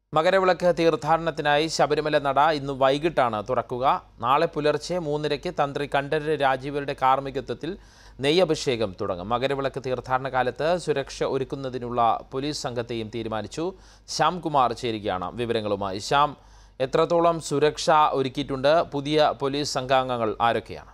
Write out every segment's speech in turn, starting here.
മകരവിളക്ക് തീർത്ഥാടനത്തിനായി ശബരിമല നട ഇന്ന് വൈകിട്ടാണ് തുറക്കുക നാളെ പുലർച്ചെ മൂന്നരയ്ക്ക് തന്ത്രി കണ്ഠരര് രാജീവരുടെ കാർമ്മികത്വത്തിൽ നെയ്യഭിഷേകം തുടങ്ങും മകരവിളക്ക് തീർത്ഥാടന കാലത്ത് സുരക്ഷ ഒരുക്കുന്നതിനുള്ള പോലീസ് സംഘത്തെയും തീരുമാനിച്ചു ശ്യാംകുമാർ ചേരുകയാണ് വിവരങ്ങളുമായി ശ്യാം എത്രത്തോളം സുരക്ഷ ഒരുക്കിയിട്ടുണ്ട് പുതിയ പോലീസ് സംഘാംഗങ്ങൾ ആരൊക്കെയാണ്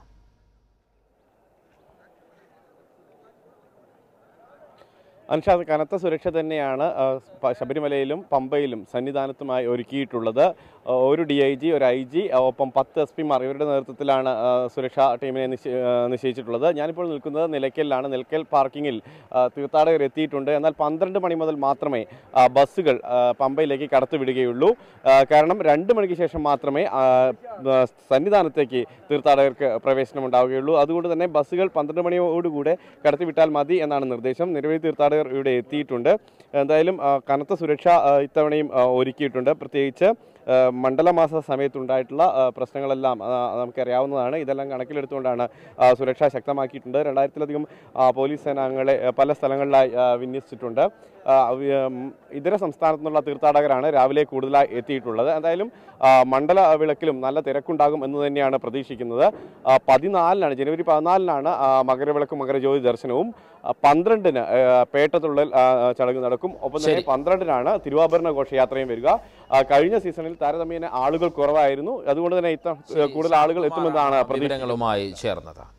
അൻഷാദ് കനത്ത സുരക്ഷ തന്നെയാണ് ആ, പ- ശബരിമലയിലും പമ്പയിലും സന്നിധാനത്തുമായി ഒരുക്കിയിട്ടുള്ളത് ആ, ഒരു ഡി ഐ ജി ഒരു ഐ ജി ഒപ്പം പത്ത് എസ് പിമാർ ഇവരുടെ നേതൃത്വത്തിലാണ് ആ, സുരക്ഷാ ടീമിനെ നിശ്ച- ആ, നിശ്ചയിച്ചിട്ടുള്ളത് ഞാനിപ്പോൾ നിൽക്കുന്നത് നിലയ്ക്കലിലാണ് നിലയ്ക്കൽ പാർക്കിങ്ങിൽ ആ, തീർത്ഥാടകർ എത്തിയിട്ടുണ്ട് എന്നാൽ പന്ത്രണ്ട് മണി മുതൽ മാത്രമേ ആ, ബസ്സുകൾ ആ, പമ്പയിലേക്ക് കടത്തിവിടുകയുള്ളൂ ആ, കാരണം രണ്ട് മണിക്ക് ശേഷം മാത്രമേ ആ, ആ, സന്നിധാനത്തേക്ക് തീർത്ഥാടകർക്ക് പ്രവേശനം ഉണ്ടാവുകയുള്ളൂ അതുകൊണ്ട് തന്നെ ബസ്സുകൾ പന്ത്രണ്ട് മണിയോടുകൂടെ കടത്തിവിട്ടാൽ മതി എന്നാണ് നിർദ്ദേശം നിരവധി തീർത്ഥാടകർ ഇവിടെ എത്തിയിട്ടുണ്ട് എന്തായാലും ആ, കനത്ത സുരക്ഷ ആ, ഇത്തവണയും ആ, ഒരുക്കിയിട്ടുണ്ട് പ്രത്യേകിച്ച് ആ, മണ്ഡലമാസ സമയത്തുണ്ടായിട്ടുള്ള ആ, പ്രശ്നങ്ങളെല്ലാം ആ, നമുക്കറിയാവുന്നതാണ് ഇതെല്ലാം കണക്കിലെടുത്തുകൊണ്ടാണ് ആ, സുരക്ഷ ശക്തമാക്കിയിട്ടുണ്ട് രണ്ടായിരത്തിലധികം ആ, പോലീസ് സേനാംഗങ്ങളെ ആ, പല സ്ഥലങ്ങളിലായി ആ, വിന്യസിച്ചിട്ടുണ്ട് ആ, വി- ഉം, ഇതര സംസ്ഥാനത്തു നിന്നുള്ള തീർത്ഥാടകരാണ് രാവിലെ കൂടുതലായി എത്തിയിട്ടുള്ളത് എന്തായാലും ആ, മണ്ഡല വിളക്കിലും നല്ല തിരക്കുണ്ടാകും എന്ന് തന്നെയാണ് പ്രതീക്ഷിക്കുന്നത് ആ, പതിനാലിനാണ് ജനുവരി പതിനാലിനാണ് ആ, മകരവിളക്കും മകരജ്യോതി ദർശനവും ആ, പന്ത്രണ്ടിന് ആ, പേട്ടതുള്ളൽ ആ, ചടങ്ങ് നടക്കും ഒപ്പം തന്നെ ശരി. പന്ത്രണ്ടിനാണ് തിരുവാഭരണ ഘോഷയാത്രയും വരിക ആ, കഴിഞ്ഞ സീസണിൽ താരതമ്യേന ആളുകൾ കുറവായിരുന്നു അതുകൊണ്ട് തന്നെ ഇത്ത കൂടുതൽ ആളുകൾ എത്തുമെന്നാണ് പ്രതീക്ഷിക്കുന്നത് വിവരങ്ങളുമായി ചേർന്നത്